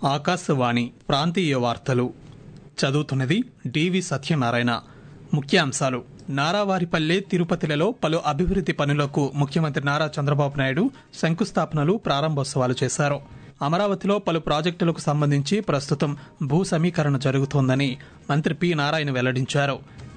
ఆకాశవాణి ప్రాంతీయ వార్తలు చదువుతున్నది డివి సత్యనారాయణ ముఖ్యాంశాలు నారావారిపల్లె తిరుపతిలలో పలు అభివృద్ది పనులకు ముఖ్యమంత్రి నారా చంద్రబాబు నాయుడు శంకుస్థాపనలు ప్రారంభోత్సవాలు చేశారు అమరావతిలో పలు ప్రాజెక్టులకు సంబంధించి ప్రస్తుతం భూ సమీకరణ జరుగుతోందని మంత్రి పి నారాయణ వెల్లడించారు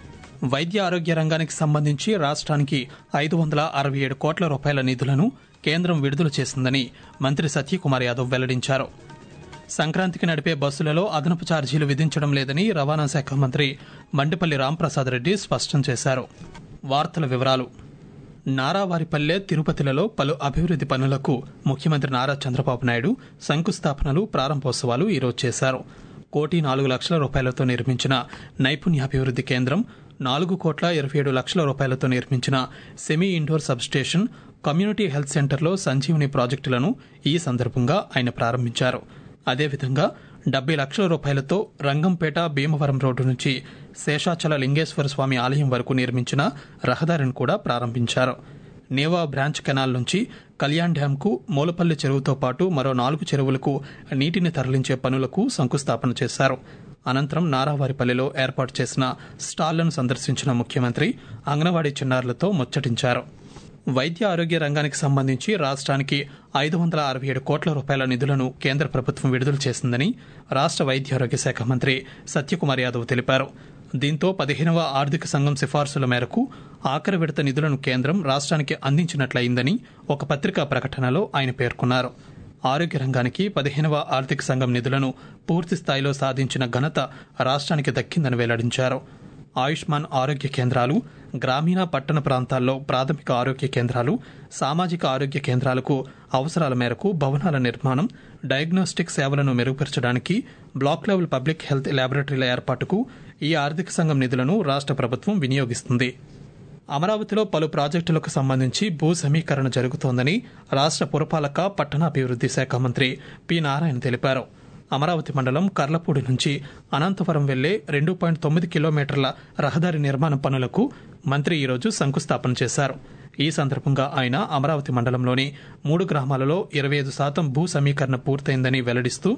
వైద్య ఆరోగ్య రంగానికి సంబంధించి రాష్ట్రానికి ఐదు వందల అరవై ఏడు కోట్ల రూపాయల నిధులను కేంద్రం విడుదల చేసిందని మంత్రి సత్యకుమార్ యాదవ్ వెల్లడించారు సంక్రాంతికి నడిపే బస్సులలో అదనపు ఛార్జీలు విధించడం లేదని రవాణా శాఖ మంత్రి మండిపల్లి రాంప్రసాద్ రెడ్డి స్పష్టం చేశారు వార్తల వివరాలు నారావారిపల్లె తిరుపతిలలో పలు అభివృద్ది పనులకు ముఖ్యమంత్రి నారా చంద్రబాబు నాయుడు శంకుస్థాపనలు ప్రారంభోత్సవాలు ఈరోజు చేశారు కోటి నాలుగు లక్షల రూపాయలతో నిర్మించిన నైపుణ్యాభివృద్ది కేంద్రం నాలుగు కోట్ల ఇరవై ఏడు లక్షల రూపాయలతో నిర్మించిన semi indoor substation community health సెంటర్లో సంజీవని ప్రాజెక్టులను ఈ సందర్భంగా ఆయన ప్రారంభించారు అదేవిధంగా డెబ్బై లక్షల రూపాయలతో రంగంపేట భీమవరం రోడ్డు నుంచి శేషాచల లింగేశ్వర స్వామి ఆలయం వరకు నిర్మించిన రహదారిని కూడా ప్రారంభించారు నేవా బ్రాంచ్ కెనాల్ నుంచి కళ్యాణ్ డ్యాంకు మూలపల్లి చెరువుతో పాటు మరో నాలుగు చెరువులకు నీటిని తరలించే పనులకు శంకుస్థాపన చేశారు అనంతరం నారావారిపల్లిలో ఏర్పాటు చేసిన స్టాళ్లను సందర్శించిన ముఖ్యమంత్రి అంగన్వాడీ చిన్నారులతో ముచ్చటించారు వైద్య ఆరోగ్య రంగానికి సంబంధించి రాష్ట్రానికి ఐదు వందల అరవై ఏడు కోట్ల రూపాయల నిధులను కేంద్ర ప్రభుత్వం విడుదల చేసిందని రాష్ట్ర వైద్య ఆరోగ్య శాఖ మంత్రి సత్యకుమార్ యాదవ్ తెలిపారు దీంతో పదిహేనవ ఆర్థిక సంఘం సిఫార్సుల మేరకు ఆఖరి విడత నిధులను కేంద్రం రాష్ట్రానికి అందించినట్లయిందని ఒక పత్రికా ప్రకటనలో ఆయన పేర్కొన్నారు ఆరోగ్య రంగానికి పదిహేనవ ఆర్థిక సంఘం నిధులను పూర్తి స్థాయిలో సాధించిన ఘనత రాష్ట్రానికి దక్కిందని వెల్లడించారు ఆయుష్మాన్ ఆరోగ్య కేంద్రాలు గ్రామీణ పట్టణ ప్రాంతాల్లో ప్రాథమిక ఆరోగ్య కేంద్రాలు సామాజిక ఆరోగ్య కేంద్రాలకు అవసరాల మేరకు భవనాల నిర్మాణం డయాగ్నోస్టిక్ సేవలను మెరుగుపరచడానికి బ్లాక్ లెవెల్ పబ్లిక్ హెల్త్ ల్యాబొరేటరీల ఏర్పాటుకు ఈ ఆర్థిక సంఘం నిధులను రాష్ట్ర ప్రభుత్వం వినియోగిస్తుంది అమరావతిలో పలు ప్రాజెక్టులకు సంబంధించి భూ సమీకరణ జరుగుతోందని రాష్ట్ర పురపాలక పట్టణాభివృద్ది శాఖ మంత్రి పి నారాయణ తెలిపారు అమరావతి మండలం కర్లపూడి నుంచి అనంతపురం వెళ్లే రెండు పాయింట్ తొమ్మిది కిలోమీటర్ల రహదారి నిర్మాణ పనులకు మంత్రి ఈరోజు శంకుస్థాపన చేశారు ఈ సందర్భంగా ఆయన అమరావతి మండలంలోని మూడు గ్రామాలలో ఇరవై ఐదు శాతం భూ సమీకరణ పూర్తయిందని వెల్లడిస్తూ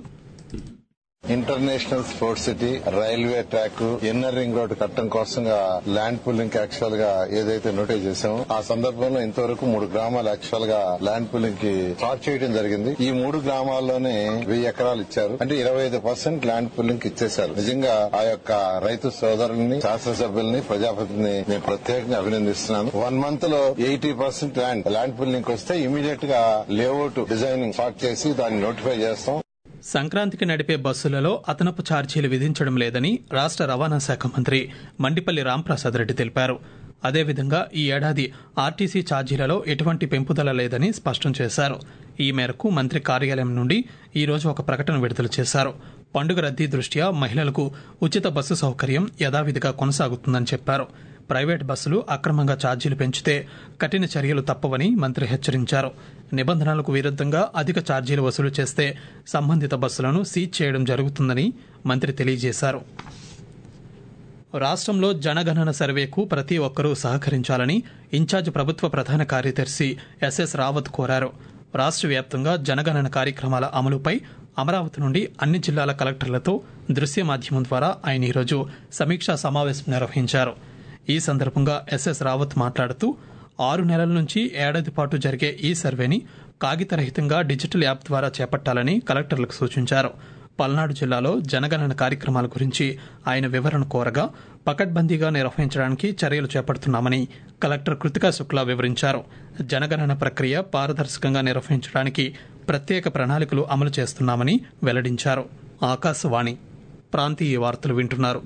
international sports city railway track inner ring road కట్టడం కోసంగా ల్యాండ్ పుల్లింగ్ యాక్చువల్ గా ఏదైతే నోటీస్ చేసామో ఆ సందర్భంలో ఇంతవరకు మూడు గ్రామాలు యాక్చువల్ గా ల్యాండ్ పుల్లింగ్ కి స్టార్ట్ చేయడం జరిగింది ఈ మూడు గ్రామాల్లోనే వెయ్యి ఎకరాలు ఇచ్చారు అంటే ఇరవై ఐదు పర్సెంట్ ల్యాండ్ పుల్లింగ్ కి ఇచ్చేశారు నిజంగా ఆ యొక్క రైతు సోదరుల్ని శాసనసభ్యుల్ని ప్రజాప్రతిని నేను ప్రత్యేకంగా అభినందిస్తున్నాను వన్ మంత్ లో eighty percent land land pooling వస్తే ఇమీడియట్ గా లేఅవుట్ డిజైనింగ్ స్టార్ట్ చేసి దాన్ని నోటిఫై చేస్తాం సంక్రాంతికి నడిపే బస్సులలో అదనపు ఛార్జీలు విధించడం లేదని రాష్ట్ర రవాణా శాఖ మంత్రి మండిపల్లి రాంప్రసాద్ రెడ్డి తెలిపారు అదేవిధంగా ఈ ఏడాది ఆర్టీసీ ఛార్జీలలో ఎటువంటి పెంపుదల లేదని స్పష్టం చేశారు ఈ మేరకు మంత్రి కార్యాలయం నుండి ఈ రోజు ఒక ప్రకటన విడుదల చేశారు పండుగ రద్దీ దృష్ట్యా మహిళలకు ఉచిత బస్సు సౌకర్యం యథావిధిగా కొనసాగుతుందని చెప్పారు ప్రైవేట్ బస్సులు అక్రమంగా ఛార్జీలు పెంచితే కఠిన చర్యలు తప్పవని మంత్రి హెచ్చరించారు నిబంధనలకు విరుద్దంగా అధిక ఛార్జీలు వసూలు చేస్తే సంబంధిత బస్సులను సీజ్ చేయడం జరుగుతుందని మంత్రి తెలియజేశారు రాష్ట్రంలో జనగణన సర్వేకు ప్రతి ఒక్కరూ సహకరించాలని ఇన్ఛార్జ్ ప్రభుత్వ ప్రధాన కార్యదర్శి ఎస్ఎస్ రావత్ కోరారు రాష్ట్ర వ్యాప్తంగా జనగణన కార్యక్రమాల అమలుపై అమరావతి నుండి అన్ని జిల్లాల కలెక్టర్లతో దృశ్య మాధ్యమం ద్వారా ఆయన ఈరోజు సమీక్షా సమావేశం నిర్వహించారు ఈ సందర్భంగా ఎస్ఎస్ రావత్ మాట్లాడుతూ ఆరు నెలల నుంచి ఏడాది పాటు జరిగే ఈ సర్వేని కాగితరహితంగా డిజిటల్ యాప్ ద్వారా చేపట్టాలని కలెక్టర్లకు సూచించారు పల్నాడు జిల్లాలో జనగణన కార్యక్రమాల గురించి ఆయన వివరణ కోరగా పకడ్బందీగా నిర్వహించడానికి చర్యలు చేపడుతున్నామని కలెక్టర్ కృతికా శుక్లా వివరించారు జనగణన ప్రక్రియ పారదర్శకంగా నిర్వహించడానికి ప్రత్యేక ప్రణాళికలు అమలు చేస్తున్నామని వెల్లడించారు ఆకాశవాణి ప్రాంతీయ వార్తలు వింటున్నారు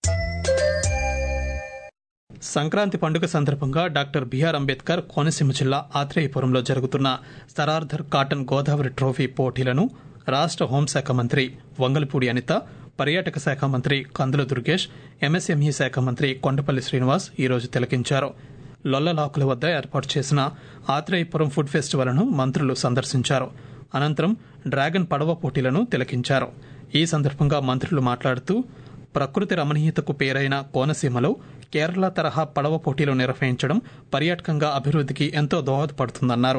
సంక్రాంతి పండుగ సందర్భంగా డాక్టర్ బిఆర్ అంబేద్కర్ కోనసీమ జిల్లా ఆత్రేయపురంలో జరుగుతున్న సరార్ధర్ కాటన్ గోదావరి ట్రోఫీ పోటీలను రాష్ట్ర హోంశాఖ మంత్రి వంగలపూడి అనిత పర్యాటక శాఖ మంత్రి కందుల దుర్గేష్ ఎంఎస్ఎంఈ శాఖ మంత్రి కొండపల్లి శ్రీనివాస్ ఈరోజు తిలకించారు లొల్లలాకుల వద్ద ఏర్పాటు చేసిన ఆత్రేయపురం ఫుడ్ ఫెస్టివల్ను మంత్రులు సందర్శించారు అనంతరం డ్రాగన్ పడవ పోటీలను తిలకించారు ఈ సందర్భంగా మంత్రులు మాట్లాడుతూ ప్రకృతి రమణీయతకు పేరైన కోనసీమలో కేరళ తరహా పడవ పోటీలు నిర్వహించడం పర్యాటకంగా అభివృద్ధికి ఎంతో దోహదపడుతుందన్నారు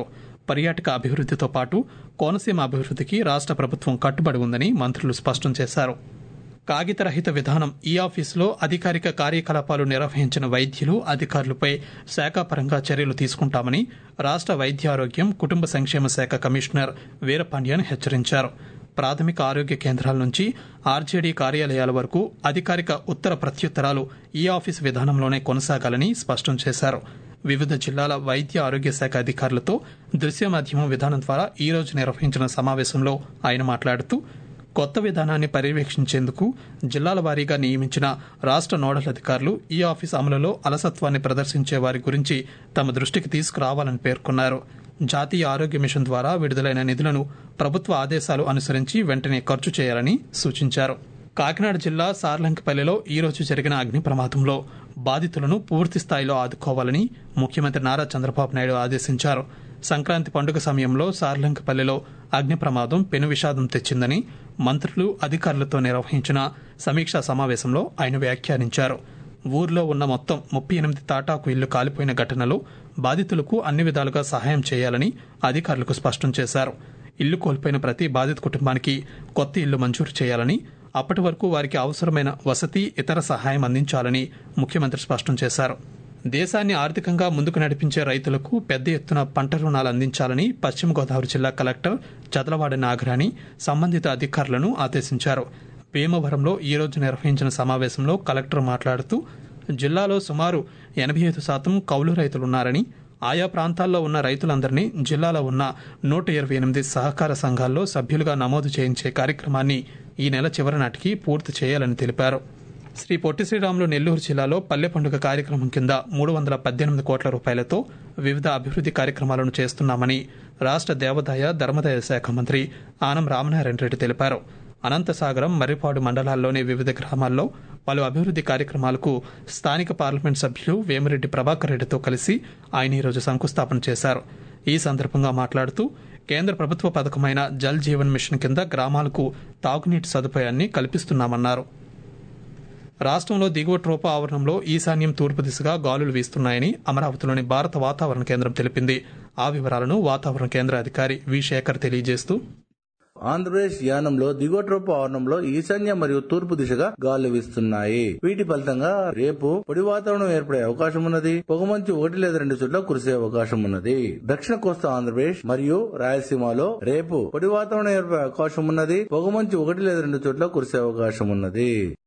పర్యాటక అభివృద్ధితో పాటు కోనసీమ అభివృద్ధికి రాష్ట్ర ప్రభుత్వం కట్టుబడి ఉందని మంత్రులు స్పష్టం చేశారు కాగితరహిత విధానం ఈ ఆఫీసులో అధికారిక కార్యకలాపాలు నిర్వహించిన వైద్యులు అధికారులపై శాఖాపరంగా చర్యలు తీసుకుంటామని రాష్ట్ర వైద్య ఆరోగ్యం కుటుంబ సంక్షేమ శాఖ కమిషనర్ వీరపాండ్యన్ హెచ్చరించారు ప్రాథమిక ఆరోగ్య కేంద్రాల నుంచి ఆర్జేడీ కార్యాలయాల వరకు అధికారిక ఉత్తర ప్రత్యుత్తరాలు ఈ ఆఫీస్ విధానంలోనే కొనసాగాలని స్పష్టం చేశారు వివిధ జిల్లాల వైద్య ఆరోగ్య శాఖ అధికారులతో దృశ్య మాధ్యమం విధానం ద్వారా ఈ రోజు నిర్వహించిన సమావేశంలో ఆయన మాట్లాడుతూ కొత్త విధానాన్ని పర్యవేక్షించేందుకు జిల్లాల వారీగా నియమించిన రాష్ట్ర నోడల్ అధికారులు ఈ ఆఫీస్ అమలులో అలసత్వాన్ని ప్రదర్శించే వారి గురించి తమ దృష్టికి తీసుకురావాలని పేర్కొన్నారు జాతీయ ఆరోగ్య మిషన్ ద్వారా విడుదలైన నిధులను ప్రభుత్వ ఆదేశాలు అనుసరించి వెంటనే ఖర్చు చేయాలని సూచించారు కాకినాడ జిల్లా సార్లంకపల్లిలో ఈ రోజు జరిగిన అగ్ని ప్రమాదంలో బాధితులను పూర్తి స్థాయిలో ఆదుకోవాలని ముఖ్యమంత్రి నారా చంద్రబాబు నాయుడు ఆదేశించారు సంక్రాంతి పండుగ సమయంలో సార్లంకపల్లిలో అగ్ని ప్రమాదం పెను విషాదం తెచ్చిందని మంత్రులు అధికారులతో నిర్వహించిన సమీక్షా సమావేశంలో ఆయన వ్యాఖ్యానించారు ఊర్లో ఉన్న మొత్తం ముప్పై ఎనిమిది తాటాకు ఇళ్లు కాలిపోయిన ఘటనలో బాధితులకు అన్ని విధాలుగా సహాయం చేయాలని అధికారులకు స్పష్టం చేశారు ఇల్లు కోల్పోయిన ప్రతి బాధిత కుటుంబానికి కొత్త ఇల్లు మంజూరు చేయాలని అప్పటి వరకు వారికి అవసరమైన వసతి ఇతర సహాయం అందించాలని ముఖ్యమంత్రి స్పష్టం చేశారు దేశాన్ని ఆర్థికంగా ముందుకు నడిపించే రైతులకు పెద్ద ఎత్తున పంట రుణాలు అందించాలని పశ్చిమ గోదావరి జిల్లా కలెక్టర్ చదలవాడ నాగరాణి సంబంధిత అధికారులను ఆదేశించారు భీమవరంలో ఈ రోజు నిర్వహించిన సమావేశంలో కలెక్టర్ మాట్లాడుతూ జిల్లాలో సుమారు ఎనభై ఐదు శాతం కౌలు రైతులున్నారని ఆయా ప్రాంతాల్లో ఉన్న రైతులందరినీ జిల్లాలో ఉన్న నూట ఇరవై ఎనిమిది సహకార సంఘాల్లో సభ్యులుగా నమోదు చేయించే కార్యక్రమాన్ని ఈ నెల చివరి నాటికి పూర్తి చేయాలని తెలిపారు శ్రీ పొట్టి శ్రీరాములు నెల్లూరు జిల్లాలో పల్లె పండుగ కార్యక్రమం కింద మూడు వందల పద్దెనిమిది కోట్ల రూపాయలతో వివిధ అభివృద్ది కార్యక్రమాలను చేస్తున్నామని రాష్ట్ర దేవాదాయ ధర్మదాయ శాఖ మంత్రి ఆనం రామనారాయణ రెడ్డి తెలిపారు అనంతసాగరం మర్రిపాడు మండలాల్లోని వివిధ గ్రామాల్లో పలు అభివృద్ది కార్యక్రమాలకు స్థానిక పార్లమెంట్ సభ్యులు వేమిరెడ్డి ప్రభాకర్ రెడ్డితో కలిసి ఆయన ఈరోజు శంకుస్థాపన చేశారు ఈ సందర్భంగా మాట్లాడుతూ కేంద్ర ప్రభుత్వ పథకమైన జల్ జీవన్ మిషన్ కింద గ్రామాలకు తాగునీటి సదుపాయాన్ని కల్పిస్తున్నామన్నారు రాష్ట్రంలో దిగువ ట్రోపా ఆవరణంలో ఈశాన్యం తూర్పు దిశగా గాలులు వీస్తున్నాయని అమరావతిలోని భారత వాతావరణ కేంద్రం తెలిపింది ఆ వివరాలను వాతావరణ కేంద్ర అధికారి వి శేఖర్ తెలియజేస్తూ ఆంధ్రప్రదేశ్ యానంలో దిగువ ట్రోపు ఆవరణంలో ఈశాన్య మరియు తూర్పు దిశగా గాలు వీస్తున్నాయి వీటి ఫలితంగా రేపు పొడి వాతావరణం ఏర్పడే అవకాశం ఉన్నది పొగమంచు ఒకటి లేదా రెండు చోట్ల కురిసే అవకాశం ఉన్నది దక్షిణ కోస్తా ఆంధ్రప్రదేశ్ మరియు రాయలసీమలో రేపు పొడి వాతావరణం ఏర్పడే అవకాశం ఉన్నది పొగమంచు ఒకటి లేదా రెండు చోట్ల కురిసే అవకాశం ఉన్నది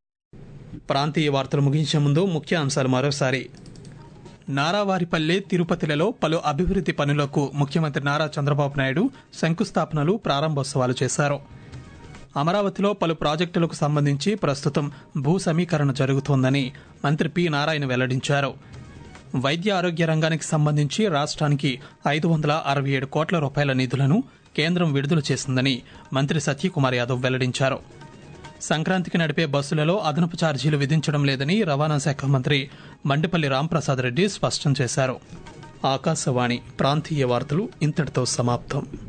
ప్రాంతీయ వార్తలు ముగించే ముందు ముఖ్య అంశాలు మరోసారి నారావారిపల్లె తిరుపతిలలో పలు అభివృద్ది పనులకు ముఖ్యమంత్రి నారా చంద్రబాబు నాయుడు శంకుస్థాపనలు ప్రారంభోత్సవాలు చేశారు అమరావతిలో పలు ప్రాజెక్టులకు సంబంధించి ప్రస్తుతం భూ సమీకరణ జరుగుతోందని మంత్రి పి నారాయణ వెల్లడించారు వైద్య ఆరోగ్య రంగానికి సంబంధించి రాష్ట్రానికి ఐదు వందల అరవై ఏడు కోట్ల రూపాయల నిధులను కేంద్రం విడుదల చేసిందని మంత్రి సత్యకుమార్ యాదవ్ వెల్లడించారు సంక్రాంతికి నడిపే బస్సులలో అదనపు ఛార్జీలు విధించడం లేదని రవాణా శాఖ మంత్రి మండిపల్లి రాంప్రసాద్ రెడ్డి స్పష్టం చేశారు ఆకాశవాణి ప్రాంతీయ వార్తలు ఇంతటితో సమాప్తం